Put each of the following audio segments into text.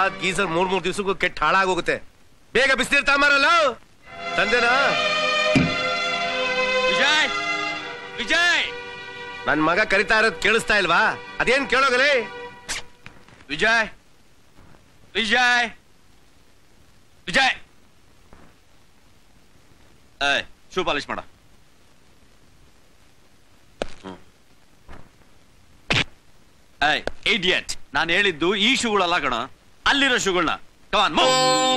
Geyser ಮೂರ್ ಮೂರ್ ದಿವ್ಸಕ್ಕೂ ಕೆಟ್ಟ ಹಾಳಾಗೋಗುತ್ತೆ ಬೇಗ ಬಿಸಿನೀರ್ ತಾಂಬಾರಲ್ಲ ತಂದೆನಾ ವಿಜಯ್ ವಿಜಯ್ ನನ್ ಮಗ ಕರಿತಾ ಇರೋದ್ ಕೇಳಿಸ್ತಾ ಇಲ್ವಾ ಅದೇನ್ ಕೇಳೋಗಲೇ ವಿಜಯ್ ವಿಜಯ್ ವಿಜಯ್ ಏಯ್ ಶೂ ಪಾಲಿಶ್ ಮಾಡ ಏಯ್ ಇಡಿಯಟ್ ನಾನು ಹೇಳಿದ್ದು ಈ ಶೂಗಳಲ್ಲ ಕಣ ಅಲ್ಲಿರೋ ಶೂಗಳನ್ನ ಕಮಾನ್ ಮೂ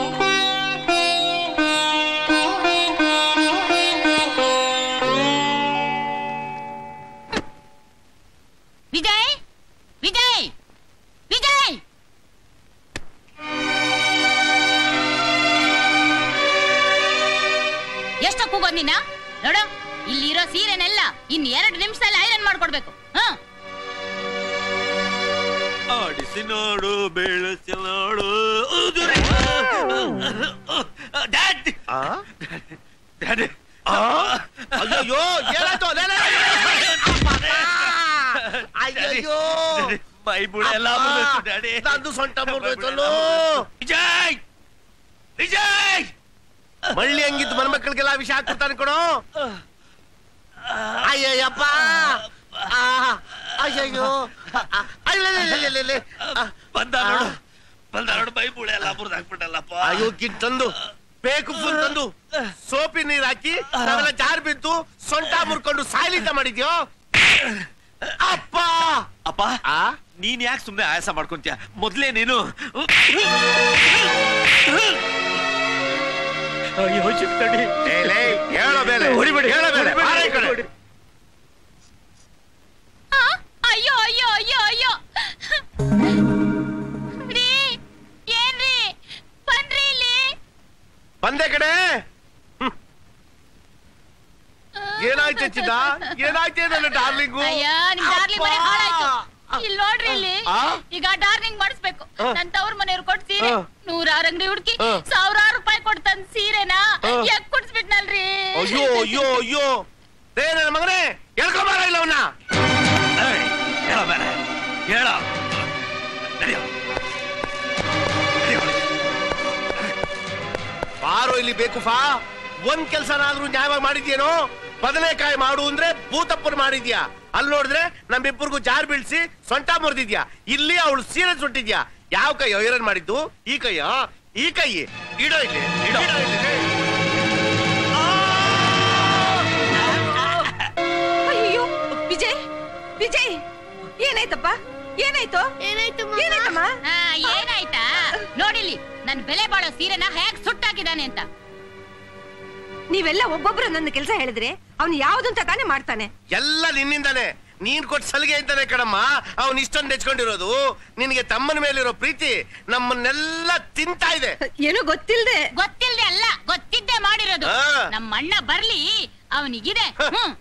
ವಿಜಯ್ ವಿಜಯ್ ವಿಜಯ್ ಎಷ್ಟ ಕೂಗೋದ್ ನಿನ್ನ ನೋಡು ಇಲ್ಲಿರೋ ಸೀರೆನೆಲ್ಲ ಇನ್ ಎರಡು ನಿಮಿಷದಲ್ಲಿ ಐರನ್ ಮಾಡ್ಕೊಡ್ಬೇಕು ಹ ಆಡಿಸಿ ನೋಡು ಬೆಳೆಸಿ ನೋಡು ಡ್ಯಾಡ್ ಆ? ಡ್ಯಾಡ್ ಆ? ಅಯ್ಯಯ್ಯೋ ಏನಾಯ್ತು ಲೇ, ಲೇ, ಲೇ, ಲೇ. ಅಯ್ಯಯ್ಯೋ ಮೈ ಬುಳೆ ಎಲ್ಲ ಅಪ್ಪ, ಮುರಿದೋಯ್ತು, ಡ್ಯಾಡಿ ನಂದು ಸೊಂಟ ಮುರಿದೋಯ್ತಲ್ಲೋ ವಿಜಯ್ ವಿಜಯ್ ಮಳ್ಳಿ ಹಂಗಿದ್ದು ಮನ್ಮಕ್ಳಿಗೆಲ್ಲ ವಿಷ ಹಾಕ್ಬಿಡ್ತಾನೆ ಕಣೋ ಅಯ್ಯಯ್ಯಪ್ಪ ಆ, ಅಯ್ಯಯ್ಯೋ ಆ, ಅಯ್ಯಯ್ಯಯ್ಯಯ್ಯಯ್ಯಯ್ಯ. ಆ, ಬಂದ ನೋಡು ಬಂದ ನೋಡು ಮೈ ಬುಳೆ ಎಲ್ಲ ಮುರಿದು ಹಾಕ್ಬಿಟ್ಟಲ್ಲಪ್ಪ ಅಯ್ಯೋ ಕಿಡ್ ತಂದು ಬೇಕು ಫುಲ್ ತಂದು ಸೋಪಿ ನೀರ್ ಹಾಕಿ ನಾವೆಲ್ಲ ಜಾರ್ ಬಿದ್ದು ಸೊಂಟ ಮುರ್ಕೊಂಡು ಸಾಯ್ಲಿಂದ ಮಾಡಿದ್ಯೋ ಅಪ್ಪ ಅಪ್ಪ ಆ ನೀನ್ ಯಾಕೆ ಸುಮ್ನೆ ಆಯಾಸ ಮಾಡ್ಕೊಂತೀಯ ಮೊದ್ಲೇ ನೀನು ಅಯ್ಯೋ ಚಿಕ್ಕಡಿ ಏ, ಲೇ, ಹೇಳೋ ಬೇಲೆ ಹೊಡಿಬೇಡಿ, ಹೇಳೋ ಬೇಲೆ ಹೊಡಿಬೇಡಿ, ಬಾರೆ ಈ ಕಡೆ. ಹೊಡಿಬೇಡಿ. ಆ, ಅಯ್ಯೋ ಅಯ್ಯೋ ಅಯ್ಯೋ ಅಯ್ಯೋ ರೀ ಏನ್ರಿ ಬನ್ರಿ ಇಲ್ಲಿ ಬಂದೆ ಕಡೆ ಹ್ಮ್. ಏನಾಯ್ತು ಚಿನ್ನ ಏನಾಯ್ತು ನನ್ನ ಡಾರ್ಲಿಂಗು ಅಯ್ಯ ನಿಮ್ ಡಾರ್ಲಿಂಗ್ ಮನೆ ಹಾಳಾಯ್ತು ಇಲ್ಲಿ ನೋಡ್ರಿ ಇಲ್ಲಿ ಆ? ಈಗ ಡಾರ್ಲಿಂಗ್ ಮಾಡಿಸ್ಬೇಕು ಆ. ನನ್ ತವ್ರ ಮನೆಯವ್ರು ಕೊಟ್ ಸೀರೆ ಆ. ನೂರಾರು ಅಂಗಡಿ ಹುಡುಕಿ ಆ. ಸಾವಿರಾರು ರೂಪಾಯಿ ಕೊಟ್ಟು ತಂದ್ ಸೀರೆನ ಆ. ಯಾಕ್ ಕುಡ್ಸ್ಬಿಟ್ನಲ್ರಿ ಅಯ್ಯೋ ಅಯ್ಯೋ ಅಯ್ಯೋ ರೇ ನನ್ನ ಮಗನೇ ಹೇಳ್ಕೊಂಬಾರ ಇಲ್ಲ ಅವನ್ನ ಏಯ್, ಹೇಳ ಬೇಡ ಹೇಳ ನಡೆಯೋ ನಡೆಯೋ ಬಾರೋ ಇಲ್ಲಿ ಬೇಕು ಫಾ ಒಂದ್ ಕೆಲ್ಸನಾದ್ರೂ ನ್ಯಾಯವಾಗಿ ಮಾಡಿದ್ಯೇನೋ ಬದನೆಕಾಯಿ ಮಾಡು ಅಂದ್ರೆ ಭೂತಪ್ಪನ್ ಮಾಡಿದ್ಯಾ ಅಲ್ಲಿ ನೋಡಿದ್ರೆ ನಮ್ಮಿಬ್ಬರಿಗೂ ಜಾರ್ ಬೀಳ್ಸಿ ಸೊಂಟ ಮುರಿದಿದ್ಯಾ ಇಲ್ಲಿ ಅವಳು ಸೀರೆ ಸುಟ್ಟಿದ್ಯಾ ಯಾವ ಕೈ ಐರನ್ ಮಾಡಿದ್ದು ಈ ಕೈಯ ಈ ಕೈ ಇಡೋ ಇಲ್ಲಿ ಇಡೋ. ಇಡೋ ಇಲ್ಲಿ. ಅಯ್ಯೋ ವಿಜಯ್ ವಿಜಯ್ ಏನಾಯ್ತಪ್ಪ ಏನಾಯ್ತು ಏನಾಯ್ತು ಏನಾಯ್ತಮ್ಮ ಆ, ಏನಾಯ್ತಾ ನೋಡಿಲ್ಲಿ ನನ್ ಬೆಲೆ ಬಾಳೋ ಸೀರೆನ ಹೇಗ್ ಸುಟ್ಟಾಕಿದಾನೆ ಅಂತ ನೀವೆಲ್ಲ ಒಬ್ಬೊಬ್ರು ನನ್ನ ಕೆಲಸ ಹೇಳಿದ್ರೆ ಅವ್ನು ಯಾವ್ದಂತ ತಾನೇ ಮಾಡ್ತಾನೆ ಎಲ್ಲ ನಿನ್ನಿಂದಾನೆ ನೀನ್ ಕೊಟ್ಟು ಸಲಿಗೆ ಅಂತಾನೆ ಕಣಮ್ಮ ಅವನ್ ಇಷ್ಟೊಂದು ನೆಚ್ಕೊಂಡಿರೋದು ನಿನಗೆ ತಮ್ಮನ ಮೇಲಿರೋ ಪ್ರೀತಿ ನಮ್ಮನ್ನೆಲ್ಲ ತಿಂತಾ ಇದೆ ಏನೋ ಗೊತ್ತಿಲ್ದೆ ಗೊತ್ತಿಲ್ದೆ ಅಲ್ಲ ಗೊತ್ತಿದ್ದೆ ಮಾಡಿರೋದು ಆ. ನಮ್ಮ ಅಣ್ಣ ಬರ್ಲಿ ಅವನಿಗಿದೆ ಹ. ಹ್ಮ್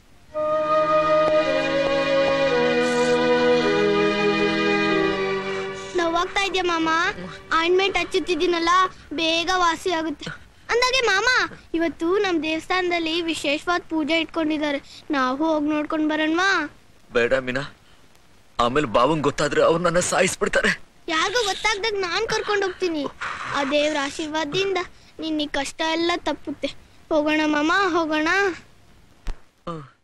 ನೋವಾಗ್ತಾ ಇದೆಯಾ ಮಾಮ ಆಯಿಂಟ್ಮೆಂಟ್ ಹಚ್ಚುತ್ತಿದ್ದೀನಲ್ಲ ಬೇಗ ವಾಸಿ ಆಗುತ್ತೆ ಅಂದಾಗೆ ಮಾಮ ಇವತ್ತು ನಮ್ ದೇವಸ್ಥಾನದಲ್ಲಿ ವಿಶೇಷವಾದ ಪೂಜೆ ಇಟ್ಕೊಂಡಿದ್ದಾರೆ ನಾವು ಹೋಗಿ ನೋಡ್ಕೊಂಡ್ ಬರೋಣವಾ ಬೇಡ ಮೀನಾ ಆಮೇಲೆ ಬಾವಂಗ್ ಗೊತ್ತಾದ್ರೆ ಅವ್ರು ನನ್ನ ಸಾಯಿಸ್ಬಿಡ್ತಾರೆ ಯಾರಿಗೂ ಗೊತ್ತಾಗ್ದಾಗ ನಾನ್ ಕರ್ಕೊಂಡು ಹೋಗ್ತೀನಿ ಆ ದೇವ್ರ ಆಶೀರ್ವಾದದಿಂದ ನಿನ್ನ ಈ ಕಷ್ಟ ಎಲ್ಲ ತಪ್ಪುತ್ತೆ ಹೋಗೋಣ ಮಾಮ ಹೋಗೋಣ ಹ್ಮ್.